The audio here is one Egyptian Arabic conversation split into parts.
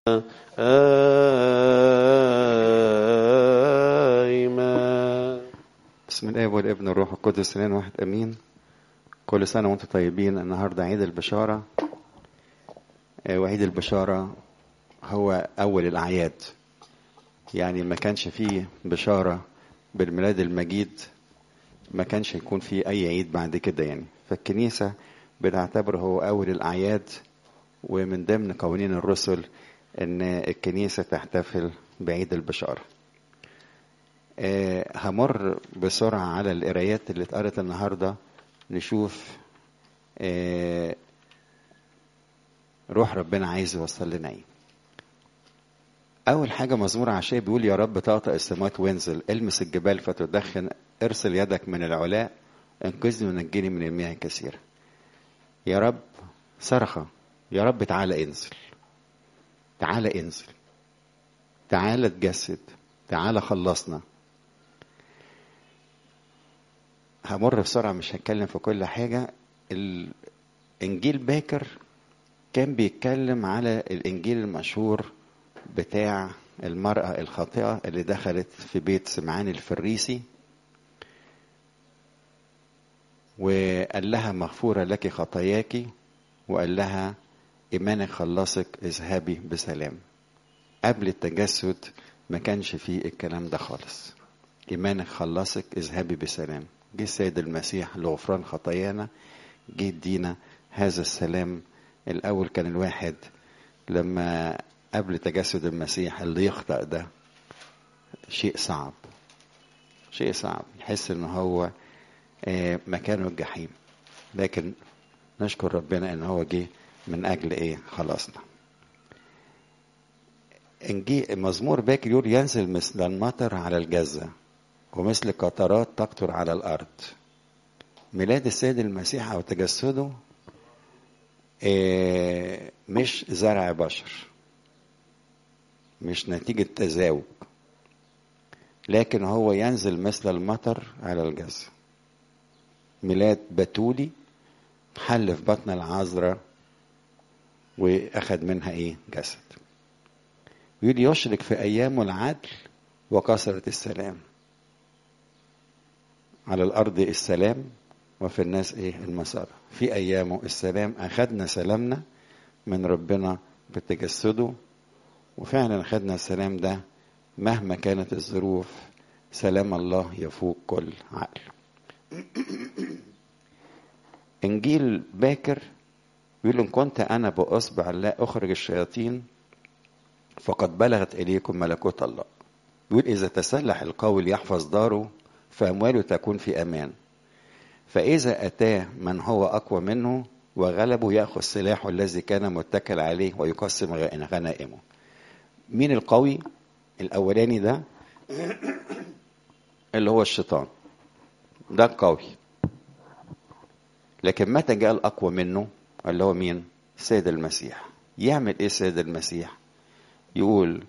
آمين بسم الله والابن والروح القدس الان واحد امين كل سنه وانتم طيبين النهارده عيد البشاره آه، وعيد البشاره هو اول الاعياد يعني ما كانش فيه بشاره بالميلاد المجيد ما كانش يكون فيه اي عيد بعد كده يعني فالكنيسه بتعتبره هو اول الاعياد ومن ضمن قوانين الرسل ان الكنيسه تحتفل بعيد البشاره آه، همر بسرعة على القرايات اللي اتقرت النهاردة نشوف آه، روح ربنا عايز يوصل لنا ايه أول حاجة مزمور عشاء بيقول يا رب طأطأ السماوات وانزل المس الجبال فتدخن ارسل يدك من العلاء انقذني ونجني من المياه الكثيرة يا رب صرخة يا رب تعالى انزل تعالى انزل تعالى اتجسد تعالى خلصنا همر بسرعة مش هتكلم في كل حاجة الإنجيل باكر كان بيتكلم على الإنجيل المشهور بتاع المرأة الخاطئة اللي دخلت في بيت سمعان الفريسي وقال لها مغفورة لك خطاياك وقال لها إيمانك خلصك اذهبي بسلام قبل التجسد ما كانش فيه الكلام ده خالص إيمانك خلصك اذهبي بسلام جه السيد المسيح لغفران خطايانا جه يدينا هذا السلام الأول كان الواحد لما قبل تجسد المسيح اللي يخطأ ده شيء صعب شيء صعب يحس ان هو آه، مكانه الجحيم لكن نشكر ربنا ان هو جه من اجل ايه خلاصنا انجي مزمور باكر يقول ينزل مثل المطر على الجزة ومثل قطرات تقطر على الأرض ميلاد السيد المسيح أو تجسده آه، مش زرع بشر مش نتيجة تزاوج لكن هو ينزل مثل المطر على الجزة ميلاد بتولي حل في بطن العذراء واخد منها ايه جسد يقول يشرك في ايامه العدل وكثرة السلام على الارض السلام وفي الناس ايه المسار في ايامه السلام اخدنا سلامنا من ربنا بتجسده وفعلا اخدنا السلام ده مهما كانت الظروف سلام الله يفوق كل عقل انجيل باكر بيقول ان كنت انا باصبع لا اخرج الشياطين فقد بلغت اليكم ملكوت الله بيقول اذا تسلح القوي ليحفظ داره فامواله تكون في امان فاذا اتاه من هو اقوى منه وغلبه ياخذ سلاحه الذي كان متكل عليه ويقسم غنائمه مين القوي الاولاني ده اللي هو الشيطان ده القوي لكن متى جاء الاقوى منه اللي هو مين السيد المسيح يعمل ايه السيد المسيح يقول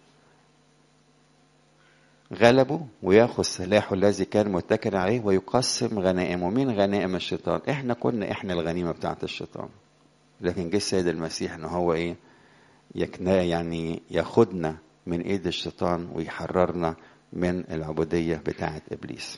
غلبه وياخذ سلاحه الذي كان متكل عليه ويقسم غنائمه مين غنائم الشيطان احنا كنا احنا الغنيمه بتاعت الشيطان لكن جه السيد المسيح ان هو ايه يكنا يعني ياخدنا من ايد الشيطان ويحررنا من العبوديه بتاعت ابليس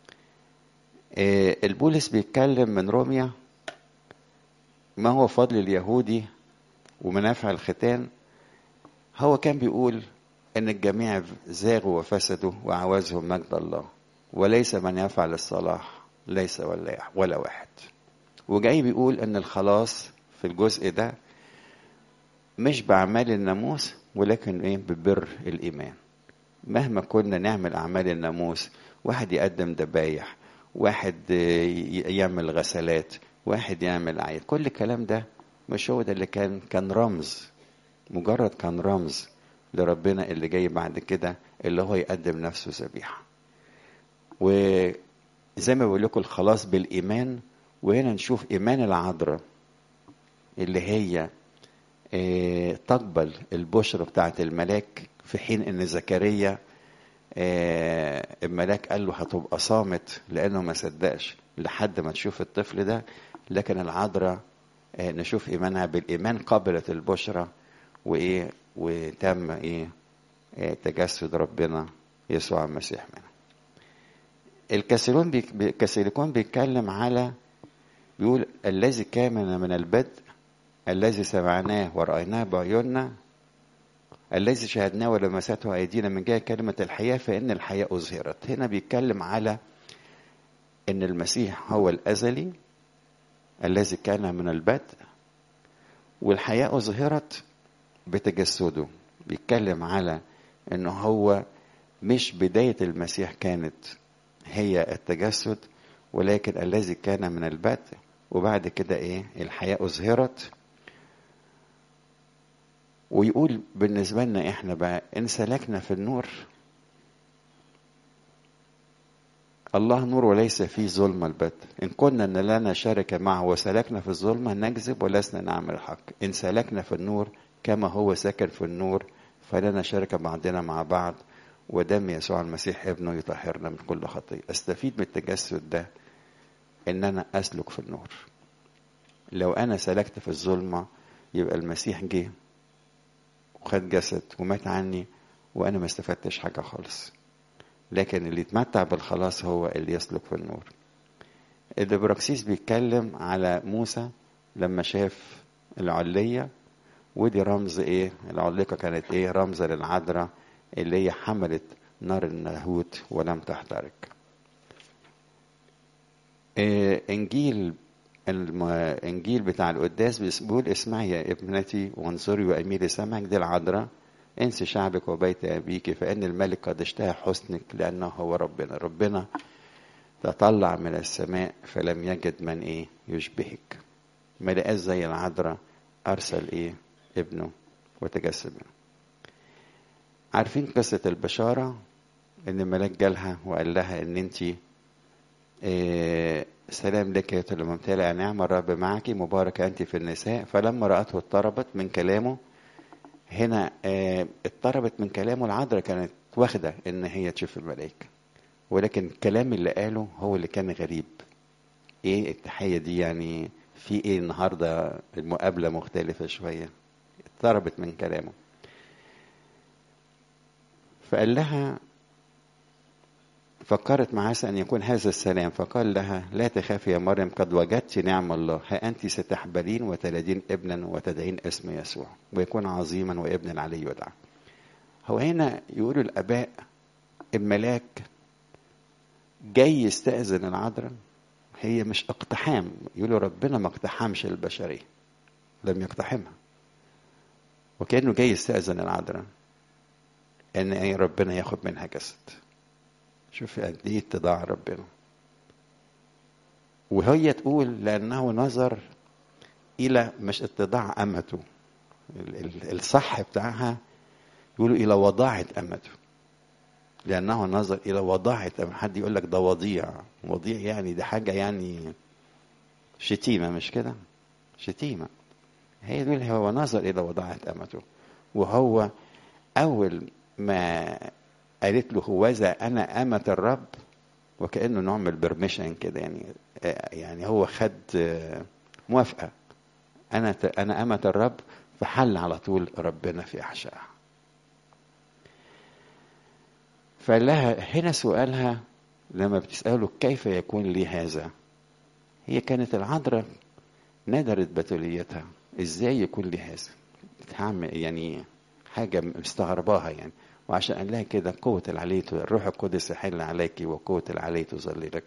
آه، البولس بيتكلم من روميا ما هو فضل اليهودي ومنافع الختان هو كان بيقول ان الجميع زاغوا وفسدوا وعوزهم مجد الله وليس من يفعل الصلاح ليس ولا ولا واحد وجاي بيقول ان الخلاص في الجزء ده مش باعمال الناموس ولكن ايه ببر الايمان مهما كنا نعمل اعمال الناموس واحد يقدم ذبايح واحد يعمل غسلات واحد يعمل عيد كل الكلام ده مش هو ده اللي كان كان رمز مجرد كان رمز لربنا اللي جاي بعد كده اللي هو يقدم نفسه ذبيحه وزي ما بقول لكم الخلاص بالايمان وهنا نشوف ايمان العذراء اللي هي آه، تقبل البشرى بتاعت الملاك في حين ان زكريا آه، الملاك قال له هتبقى صامت لانه ما صدقش لحد ما تشوف الطفل ده لكن العذراء آه، نشوف ايمانها بالايمان قبلت البشرى وايه وتم ايه إيه تجسد ربنا يسوع المسيح منه الكاثوليكون بي... الكاثوليكون بيتكلم على بيقول الذي كان من البدء الذي سمعناه ورأيناه بعيوننا الذي شاهدناه ولمسته أيدينا من جهة كلمة الحياة فإن الحياة أظهرت هنا بيتكلم على إن المسيح هو الأزلي الذي كان من البدء والحياة أظهرت بتجسده بيتكلم على إنه هو مش بداية المسيح كانت هي التجسد ولكن الذي كان من البدء وبعد كده ايه الحياة أظهرت ويقول بالنسبة لنا احنا بقى ان سلكنا في النور الله نور وليس فيه ظلم البت إن كنا أن لنا شركة معه وسلكنا في الظلمة نكذب ولسنا نعمل الحق إن سلكنا في النور كما هو ساكن في النور فلنا شركة بعضنا مع بعض ودم يسوع المسيح ابنه يطهرنا من كل خطية استفيد من التجسد ده ان انا اسلك في النور لو انا سلكت في الظلمة يبقى المسيح جه وخد جسد ومات عني وانا ما استفدتش حاجة خالص لكن اللي يتمتع بالخلاص هو اللي يسلك في النور الدبراكسيس بيتكلم على موسى لما شاف العلية ودي رمز ايه العليقة كانت ايه رمز للعذراء اللي هي حملت نار اللاهوت ولم تحترق إيه انجيل الانجيل بتاع القداس بيقول اسمعي يا ابنتي وانظري واميلي سمعك دي العذراء انسي شعبك وبيت ابيك فان الملك قد اشتهى حسنك لانه هو ربنا ربنا تطلع من السماء فلم يجد من ايه يشبهك ما لقاش زي العذراء ارسل ايه ابنه وتجسد منه عارفين قصة البشارة ان الملاك جالها وقال لها ان انت إيه سلام لك يا ممتلئة نعمة الرب معك مباركة انت في النساء فلما رأته اضطربت من كلامه هنا اه اضطربت من كلامه العذراء كانت واخدة ان هي تشوف الملائكة ولكن الكلام اللي قاله هو اللي كان غريب ايه التحية دي يعني في ايه النهاردة المقابلة مختلفة شوية اضطربت من كلامه فقال لها فكرت مع عسى أن يكون هذا السلام فقال لها لا تخافي يا مريم قد وجدت نعم الله ها أنت ستحبلين وتلدين ابنا وتدعين اسم يسوع ويكون عظيما وابن العلي يدعى هو هنا يقولوا الآباء الملاك جاي يستأذن العذراء هي مش اقتحام يقولوا ربنا ما اقتحمش البشرية لم يقتحمها وكأنه جاي يستأذن العذراء ان ايه ربنا ياخد منها جسد شوف قد ايه اتضاع ربنا وهي تقول لانه نظر الى مش اتضاع امته الصح بتاعها يقولوا الى وضاعة امته لانه نظر الى وضاعة حد يقول لك ده وضيع وضيع يعني ده حاجة يعني شتيمة مش كده شتيمة هي دول هو نظر الى وضاعة امته وهو اول ما قالت له هوذا انا امة الرب وكانه نوع من البرميشن كده يعني يعني هو خد موافقه انا انا امة الرب فحل على طول ربنا في احشائها فقال لها هنا سؤالها لما بتساله كيف يكون لي هذا هي كانت العذراء ندرت بتوليتها ازاي يكون لي هذا يعني حاجه مستغرباها يعني وعشان قال لها كده قوة العلي الروح القدس يحل عليك وقوة العلي تظللك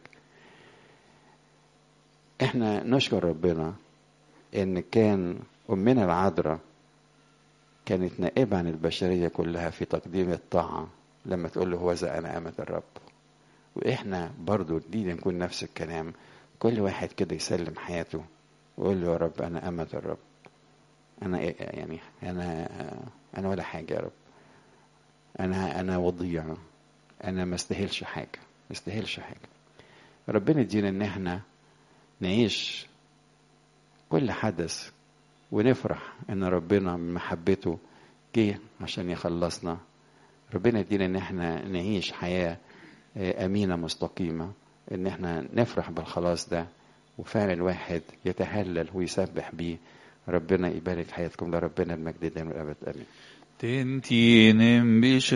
احنا نشكر ربنا ان كان امنا العذراء كانت نائبة عن البشرية كلها في تقديم الطاعة لما تقول له هوذا انا امة الرب واحنا برضو دي نكون نفس الكلام كل واحد كده يسلم حياته ويقول له يا رب انا امة الرب انا يعني انا انا ولا حاجة يا رب انا انا وضيع انا ما استاهلش حاجه ما استاهلش حاجه ربنا يدينا ان احنا نعيش كل حدث ونفرح ان ربنا من محبته جه عشان يخلصنا ربنا يدينا ان احنا نعيش حياه امينه مستقيمه ان احنا نفرح بالخلاص ده وفعلا الواحد يتهلل ويسبح بيه ربنا يبارك حياتكم لربنا المجد دائما والابد امين Den tienen